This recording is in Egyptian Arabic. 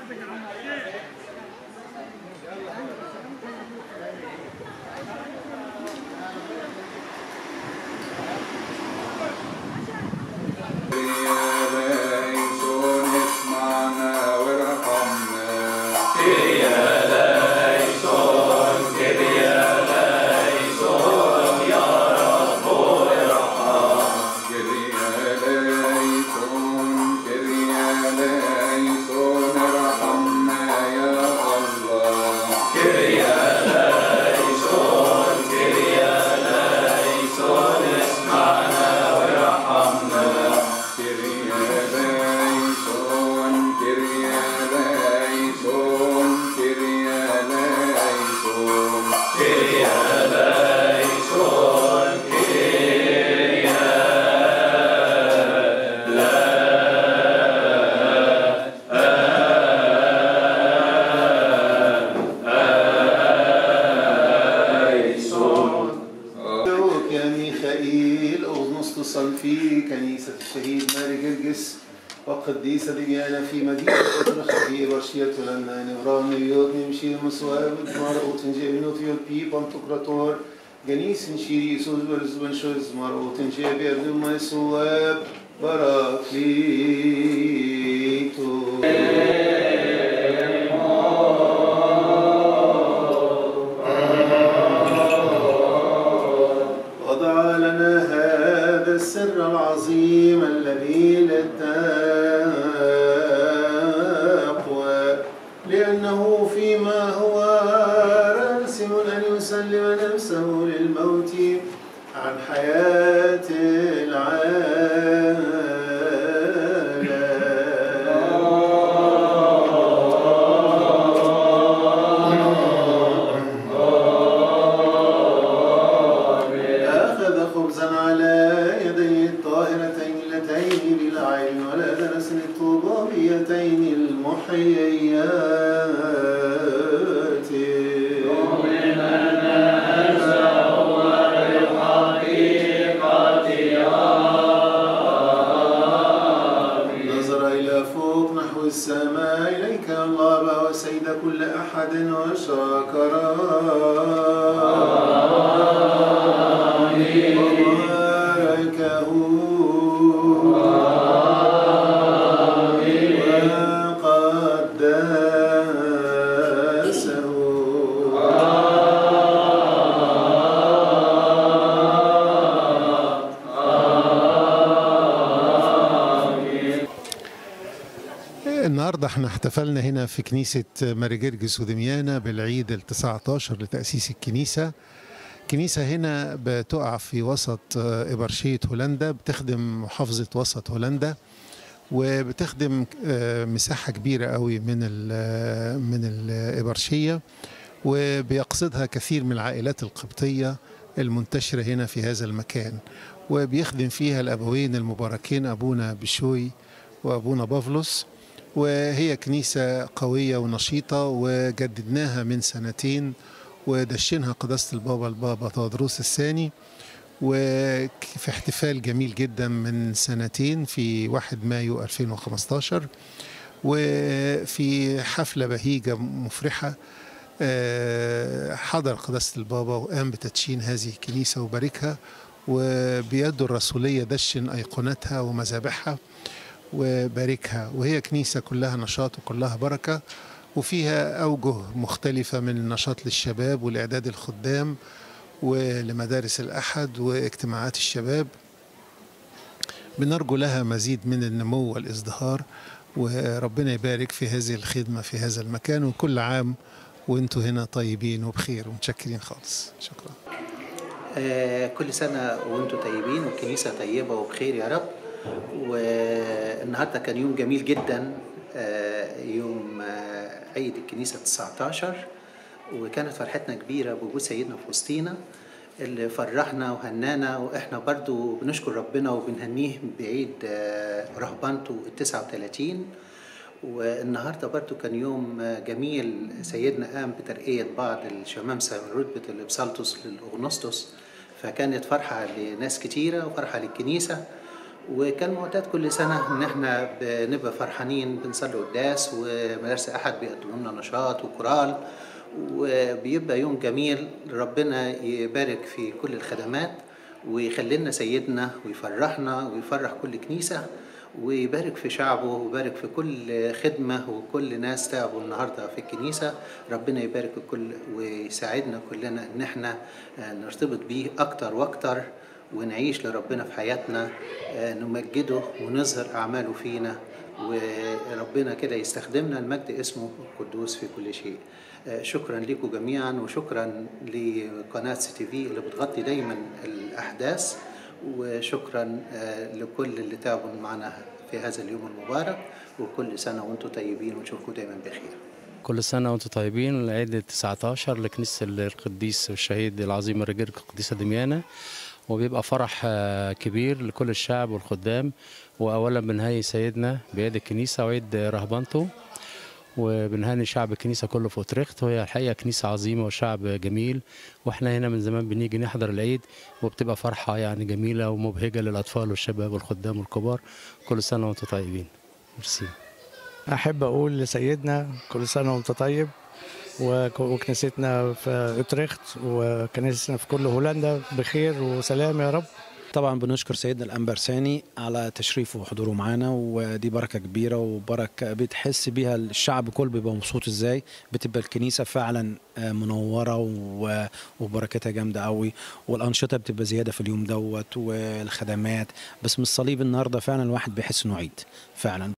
ليسون اسمعنا وارحمنا كريا ليسون كريا ليسون ارحمنا يا الله كريا ليسون كريا ليسون كريا ليسون أدعوك يا ميخائيل أغنسطسا في كنيسة الشهيد ماري جرجس وقديسة ديانا في مدينة أطرخ في برشية لنا نفرام نيوت نمشي مسواب مرأوت جيبنوت يوبي بانتوكراتور جنيس شيري يسوس برز بنشوز مرأوت جيبي أردو ما يسواب براكليتو وضع لنا هذا السر العظيم الذي للتقوى لأنه فيما هو راسم أن يسلم نفسه للموت عن حياة العالم أخذ خبزا على يديه الطاهرتين اللتين بلا عين ولا دنس الطوبابيتين المحييات نظر إلى فوق نحو السماء إليك يا الله أبا وسيد كل أحد وشكرا وباركه وقدسه النهارده احنا احتفلنا هنا في كنيسة ماري جرجس ودميانة بالعيد ال 19 لتأسيس الكنيسة. كنيسة هنا بتقع في وسط آه، إبرشية هولندا بتخدم محافظة وسط هولندا وبتخدم آه، مساحة كبيرة قوي من ال- من الإبرشية وبيقصدها كثير من العائلات القبطية المنتشرة هنا في هذا المكان وبيخدم فيها الأبوين المباركين أبونا بشوي وأبونا بافلوس وهي كنيسة قوية ونشيطة وجددناها من سنتين ودشنها قداسة البابا البابا تودروس الثاني وفي احتفال جميل جدا من سنتين في 1 مايو 2015 وفي حفلة بهيجة مفرحة آه، حضر قداسة البابا وقام بتدشين هذه الكنيسة وباركها وبيده الرسولية دشن أيقونتها ومذابحها وباركها وهي كنيسة كلها نشاط وكلها بركة وفيها أوجه مختلفة من النشاط للشباب والإعداد الخدام ولمدارس الأحد واجتماعات الشباب بنرجو لها مزيد من النمو والازدهار وربنا يبارك في هذه الخدمة في هذا المكان وكل عام وانتوا هنا طيبين وبخير ومتشكرين خالص شكرا آه، كل سنة وانتم طيبين والكنيسة طيبة وبخير يا رب والنهاردة كان يوم جميل جدا آه، يوم آه، عيد الكنيسة 19 وكانت فرحتنا كبيرة بوجود سيدنا في وسطينا اللي فرحنا وهنانا واحنا برضو بنشكر ربنا وبنهنيه بعيد آه، رهبانته ال 39 والنهارده برضو كان يوم جميل سيدنا قام بترقية بعض الشمامسة من رتبة الإبسالتوس للأغنسطس فكانت فرحة لناس كتيرة وفرحة للكنيسة وكان معتاد كل سنة إن إحنا بنبقى فرحانين بنصلي قداس ومدارس أحد بيقدموا لنا نشاط وكورال وبيبقى يوم جميل ربنا يبارك في كل الخدمات ويخلي لنا سيدنا ويفرحنا ويفرح كل كنيسة ويبارك في شعبه ويبارك في كل خدمة وكل ناس تعبوا النهاردة في الكنيسة ربنا يبارك في كل ويساعدنا كلنا إن إحنا آه، نرتبط بيه أكتر وأكتر ونعيش لربنا في حياتنا آه، نمجده ونظهر أعماله فينا وربنا كده يستخدمنا المجد اسمه القدوس في كل شيء آه، شكرا لكم جميعا وشكرا لقناة سي تي في اللي بتغطي دايما الأحداث وشكرا آه، لكل اللي تعبوا معنا في هذا اليوم المبارك وكل سنة وانتم طيبين ونشوفكم دايما بخير كل سنة وانتم طيبين العيد ال 19 لكنيسة القديس والشهيد العظيم الرجال القديسة دميانة وبيبقى فرح آه، كبير لكل الشعب والخدام وأولا بنهاية سيدنا بيد الكنيسة وعيد رهبانته وبنهاني شعب الكنيسة كله في أوتريخت وهي الحقيقة كنيسة عظيمة وشعب جميل واحنا هنا من زمان بنيجي نحضر العيد وبتبقى فرحة يعني جميلة ومبهجة للأطفال والشباب والخدام والكبار كل سنة وانتم طيبين ميرسي أحب أقول لسيدنا كل سنة وأنت طيب وك- وكنيستنا في أوتريخت وكنيستنا في كل هولندا بخير وسلام يا رب طبعا بنشكر سيدنا الأنبرساني على تشريفه وحضوره معانا ودي بركة كبيرة وبركة بتحس بيها الشعب كله بيبقى مبسوط ازاي بتبقى الكنيسة فعلا آه، منورة و- وبركتها جامدة قوي والأنشطة بتبقى زيادة في اليوم دوت والخدمات بس من الصليب النهاردة فعلا الواحد بيحس انه عيد فعلا